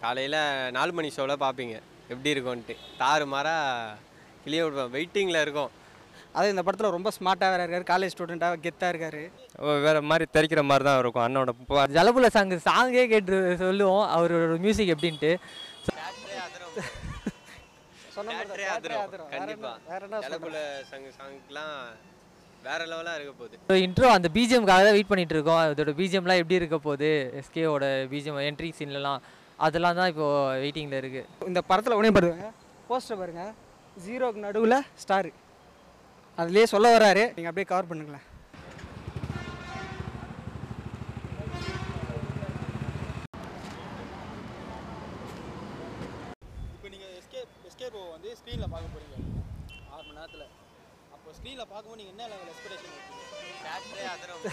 காலையில் நாலு மணி ஷோவில் பார்ப்பீங்க எப்படி இருக்கும்ன்ட்டு தாறு மாறா கிளிய விடுவேன் வெயிட்டிங்கில் இருக்கும் அது இந்த படத்தில் ரொம்ப ஸ்மார்ட்டாக வேறு இருக்கார் காலேஜ் ஸ்டூடெண்ட்டாக கெத்தாக இருக்கார் வேற மாதிரி தெரிக்கிற மாதிரி தான் இருக்கும் அண்ணனோட ப- ஜலபுல சாங் சாங்கே கேட்டு சொல்லுவோம் அவரோட மியூசிக் எப்படின்ட்டு Theatre ஏ அதிரும். கண்டிப்பா ஜலபுல சங் சாங்க்லாம் வேற லெவலாக இருக்க போகுது இன்ட்ரோ அந்த பிஜிஎம்காக தான் வெயிட் பண்ணிட்டு இருக்கோம் அதோட பிஜிஎம்லாம் எப்படி இருக்க போகுது எஸ்கேவோட பிஜிஎம் என்ட்ரி சீன்லலாம் அதெல்லாம் தான் இப்போ வெயிட்டிங்கில் இருக்குது இந்த படத்தில் உடனே பாருங்க போஸ்டர் பாருங்க ஜீரோக்கு நடுவில் ஸ்டாரு அதுலேயே சொல்ல வராரு நீங்கள் அப்படியே கவர் பண்ணுங்களேன் இப்போ நீங்கள் எஸ்கே எஸ்கேபோ வந்து ஸ்க்ரீனில் பார்க்க போகிறீங்க ஆறு மணி நேரத்தில் அப்போ ஸ்க்ரீனில் பார்க்கும்போது நீங்கள் என்ன லெவல் எக்ஸ்பெக்டேஷன் தேட்டரே அதிரும்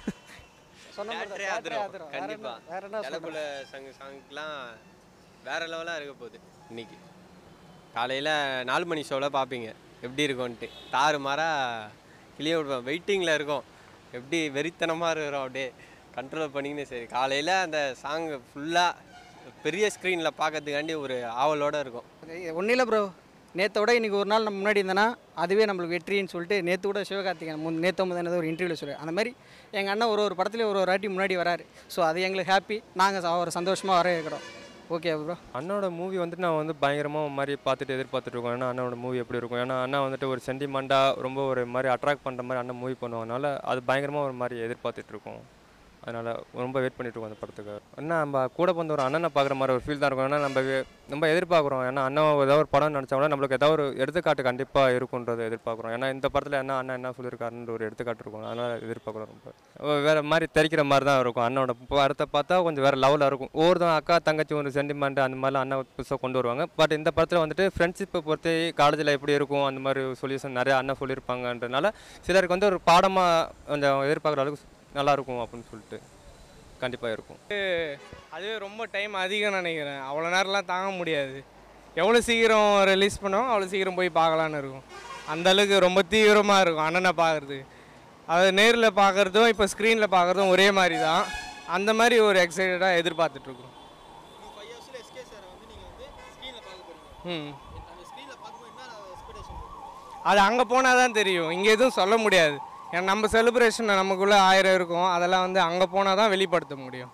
சொன்ன மாதிரி தான், தேட்டரே theatre அதிரும் அதிரும். வேற கண்டிப்பா என்ன- வேற என்ன ஜலபுல சங் சாங்க்லாம் வேற லெவலாக இருக்க போகுது இன்னைக்கு காலையில் நாலு மணி ஷோவில் பார்ப்பீங்க எப்படி இருக்கும்ன்ட்டு தாறு மாறா கிளிய விடுவேன் வெயிட்டிங்கில் இருக்கும் எப்படி வெறித்தனமாக இருக்கிறோம் அப்படியே கண்ட்ரோல் பண்ணிக்கினே சரி காலையில் அந்த சாங் ஃபுல்லாக பெரிய ஸ்க்ரீனில் பார்க்கறதுக்காண்டி ஒரு ஆவலோடு இருக்கும் ஒன்றும் இல்லை ப்ரோ நேற்றை விட இன்றைக்கி ஒரு நாள் நம்ம முன்னாடி இருந்தேன்னா அதுவே நம்மளுக்கு வெற்றின்னு சொல்லிட்டு நேற்று கூட சிவகார்த்திகேயன் முன் நேற்று முதல் ஒரு இன்டர்வியூவில் சொல்லி அந்த மாதிரி எங்கள் அண்ணன் ஒரு ஒரு படத்துலேயும் ஒரு ஒரு வாட்டி முன்னாடி வராரு ஸோ அது எங்களுக்கு ஹாப்பி நாங்கள் அவர் சந்தோஷமாக வர இருக்கிறோம் ஓகே ப்ரோ அண்ணனோட மூவி வந்துட்டு நான் வந்து பயங்கரமாக மாதிரி பார்த்துட்டு எதிர்பார்த்துட்டு இருக்கோம் ஏன்னா அண்ணனோட மூவி எப்படி இருக்கும் ஏன்னா அண்ணா வந்துட்டு ஒரு சென்டிமெண்ட்டாக ரொம்ப ஒரு மாதிரி அட்ராக்ட் பண்ணுற மாதிரி அண்ணன் மூவி பண்ணுவதனால அது பயங்கரமாக ஒரு மாதிரி எதிர்பார்த்துட்டு இருக்கோம் அதனால் ரொம்ப வெயிட் பண்ணிட்டு இருக்கோம் அந்த படத்துக்கு என்ன நம்ம கூட வந்து ஒரு அண்ணனை பார்க்குற மாதிரி ஒரு ஃபீல் தான் இருக்கும் ஏன்னா நம்ம வே- நம்ம எதிர்பார்க்குறோம் ஏன்னா அண்ணன் ஏதாவது ஒரு படம் நினச்சா கூட நம்மளுக்கு ஏதாவது ஒரு எடுத்துக்காட்டு கண்டிப்பாக இருக்குன்றதை எதிர்பார்க்குறோம் ஏன்னா இந்த படத்தில் என்ன அண்ணன் என்ன சொல்லியிருக்காருன்ற ஒரு எடுத்துக்காட்டு இருக்கும் அதனால் எதிர்பார்க்குறோம் ரொம்ப வேறு மாதிரி தெரிக்கிற மாதிரி தான் இருக்கும் அண்ணனோட படத்தை பார்த்தா கொஞ்சம் வேறு லெவலில் இருக்கும் ஒவ்வொருத்தவங்க அக்கா தங்கச்சி ஒரு சென்டிமெண்ட் அந்த மாதிரிலாம் அண்ணன் புதுசாக கொண்டு வருவாங்க பட் இந்த படத்தில் வந்துட்டு ஃப்ரெண்ட்ஷிப்பை பொறுத்து காலேஜில் எப்படி இருக்கும் அந்த மாதிரி சொல்யூஷன் நிறைய அண்ணன் சொல்லியிருப்பாங்கன்றனால சிலருக்கு வந்து ஒரு பாடமாக கொஞ்சம் எதிர்பார்க்குற அளவுக்கு நல்லா இருக்கும் அப்படின்னு சொல்லிட்டு கண்டிப்பாக இருக்கும் அதுவே ரொம்ப டைம் அதிகம் நினைக்கிறேன் அவ்வளோ நேரம்லாம் தாங்க முடியாது எவ்வளோ சீக்கிரம் ரிலீஸ் பண்ணோம் அவ்வளோ சீக்கிரம் போய் பார்க்கலான்னு இருக்கும் அந்த அளவுக்கு ரொம்ப தீவிரமாக இருக்கும் அண்ணனை பார்க்குறது அது நேரில் பார்க்குறதும் இப்போ ஸ்க்ரீனில் பார்க்குறதும் ஒரே மாதிரி தான் அந்த மாதிரி ஒரு எக்ஸைட்டடாக எதிர்பார்த்துட்ருக்கோம் இன்னும் ஃபைவ் இயர்ஸில் எஸ்கே சாரை வந்து நீங்கள் வந்து ஸ்க்ரீனில் பார்க்க போகிறீங்க ம் அந்த ஸ்க்ரீனில் பார்க்கும்போது என்ன எக்ஸ்பெக்டேஷன் அது அங்கே போனால் தான் தெரியும் இங்கே எதுவும் சொல்ல முடியாது ஏன்னா நம்ம செலிப்ரேஷன் நமக்குள்ளே ஆயிரம் இருக்கும் அதெல்லாம் வந்து அங்கே போனால் தான் வெளிப்படுத்த முடியும்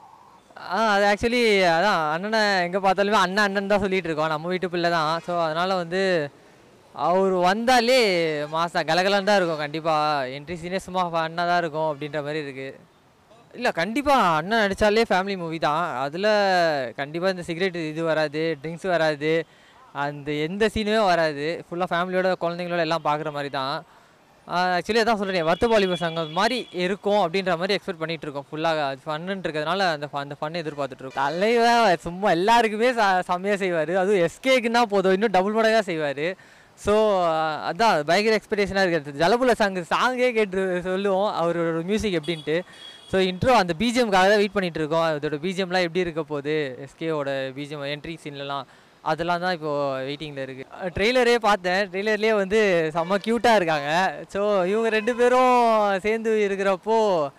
ஆ அது ஆக்சுவலி அதான் அண்ணனை எங்கே பார்த்தாலுமே அண்ணன் அண்ணன் தான் சொல்லிட்டு இருக்கோம் நம்ம வீட்டு பிள்ளை தான் ஸோ அதனால் வந்து அவர் வந்தாலே மாதம் கலகலன்னு தான் இருக்கும் கண்டிப்பாக என்ட்ரி சீனே சும்மா ஃபன்னாக தான் இருக்கும் அப்படின்ற மாதிரி இருக்குது இல்லை கண்டிப்பாக அண்ணன் நடித்தாலே ஃபேமிலி மூவி தான் அதில் கண்டிப்பாக இந்த சிகரெட் இது வராது ட்ரிங்க்ஸ் வராது அந்த எந்த சீனுமே வராது ஃபுல்லாக ஃபேமிலியோட குழந்தைங்களோட எல்லாம் பார்க்குற மாதிரி தான் ஆக்சுவலி அதான் சொல்கிறேன் வருத்த பாலிபர் சங்கம் மாதிரி இருக்கும் அப்படின்ற மாதிரி எக்ஸ்பெக்ட் பண்ணிட்டு இருக்கோம் ஃபுல்லாக ஃபன்னு இருக்கிறதுனால அந்த fun- அந்த ஃபன் எதிர்பார்த்துட்டு இருக்கோம் தலைவர் சும்மா எல்லாருக்குமே ச செம்மையாக செய்வார் அதுவும் எஸ்கேக்குன்னா போதும் இன்னும் டபுள் மடங்காக செய்வார் ஸோ அதான் பயங்கர எக்ஸ்பெக்டேஷனாக இருக்கிறது ஜலபுல சாங் சாங்கே கேட்டு சொல்லுவோம் அவரோட மியூசிக் எப்படின்ட்டு ஸோ இன்ட்ரோ அந்த பிஜிஎம்காக தான் வெயிட் பண்ணிட்டு இருக்கோம் அதோட பிஜிஎம்லாம் எப்படி இருக்க போகுது எஸ்கேவோட பிஜிஎம் என்ட்ரி சீன்லலாம் அதெல்லாம் தான் இப்போது வெயிட்டிங்கில் இருக்குது ட்ரெய்லரே பார்த்தேன் ட்ரெய்லர்லேயே வந்து செம்ம க்யூட்டாக இருக்காங்க ஸோ இவங்க ரெண்டு பேரும் சேர்ந்து இருக்கிறப்போ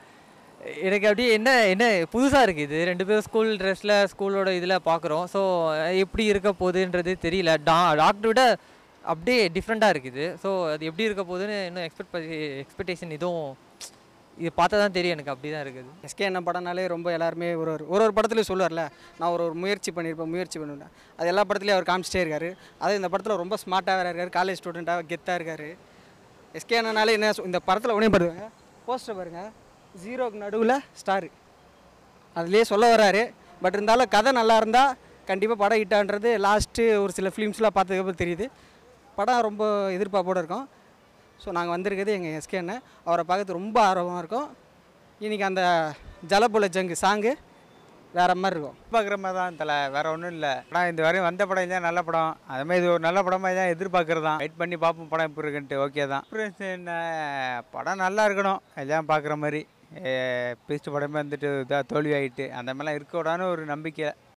எனக்கு அப்படியே என்ன என்ன புதுசாக இருக்குது இது ரெண்டு பேரும் ஸ்கூல் ட்ரெஸ்ஸில் ஸ்கூலோட இதில் பார்க்குறோம் ஸோ எப்படி இருக்க போகுதுன்றது தெரியல டா டாக்டர் விட அப்படியே டிஃப்ரெண்ட்டாக இருக்குது ஸோ அது எப்படி இருக்க போகுதுன்னு இன்னும் எக்ஸ்பெக்ட் எக்ஸ்பெக்டேஷன் இதுவும் இது பார்த்தா தான் தெரியும் எனக்கு அப்படி தான் இருக்குது எஸ்கே என்ன படம்னாலே ரொம்ப எல்லாருமே ஒரு ஒரு ஒரு ஒரு படத்துலையும் சொல்லுவார்ல நான் ஒரு ஒரு முயற்சி பண்ணியிருப்பேன் முயற்சி பண்ணுவேன் அது எல்லா படத்துலையும் அவர் காமிச்சிட்டே இருக்காரு அது இந்த படத்தில் ரொம்ப ஸ்மார்ட்டாக வேறு இருக்காரு காலேஜ் ஸ்டூடெண்ட்டாக கெத்தாக இருக்காரு எஸ்கே அண்ணனாலே என்ன சொ- இந்த படத்தில் உடனே பாருங்க போஸ்டர் பாருங்க ஜீரோக்கு நடுவில் ஸ்டாரு அதுலேயே சொல்ல வராரு பட் இருந்தாலும் கதை நல்லா இருந்தால் கண்டிப்பாக படம் ஹிட்டான்றது லாஸ்ட்டு ஒரு சில ஃபிலிம்ஸ்லாம் பார்த்ததுக்கப்புறம் தெரியுது படம் ரொம்ப எதிர்பார்ப்போடு இருக்கும் ஸோ நாங்கள் வந்திருக்கிறது எங்கள் எஸ்கே அண்ணன் அவரை பார்க்கறது ரொம்ப ஆர்வமாக இருக்கும் இன்றைக்கி அந்த ஜலபுல ஜங்கு சாங்கு வேறு மாதிரி இருக்கும் எதிர்பார்க்குற மாதிரி தான் தலை வேற ஒன்றும் இல்லை படம் இந்த வரையும் வந்த படம் இதுதான் நல்ல படம் அது மாதிரி இது ஒரு நல்ல படமாக தான் எதிர்பார்க்குறது தான் வெயிட் பண்ணி பார்ப்போம் படம் எப்படி இருக்குன்ட்டு ஓகே தான் Experience என்ன படம் நல்லா இருக்கணும் எல்லாம் பார்க்குற மாதிரி பீஸ்ட் படமே வந்துட்டு இதாக தோல்வி ஆகிட்டு அந்த மாதிரிலாம் இருக்கக்கூடாதுன்னு ஒரு நம்பிக்கை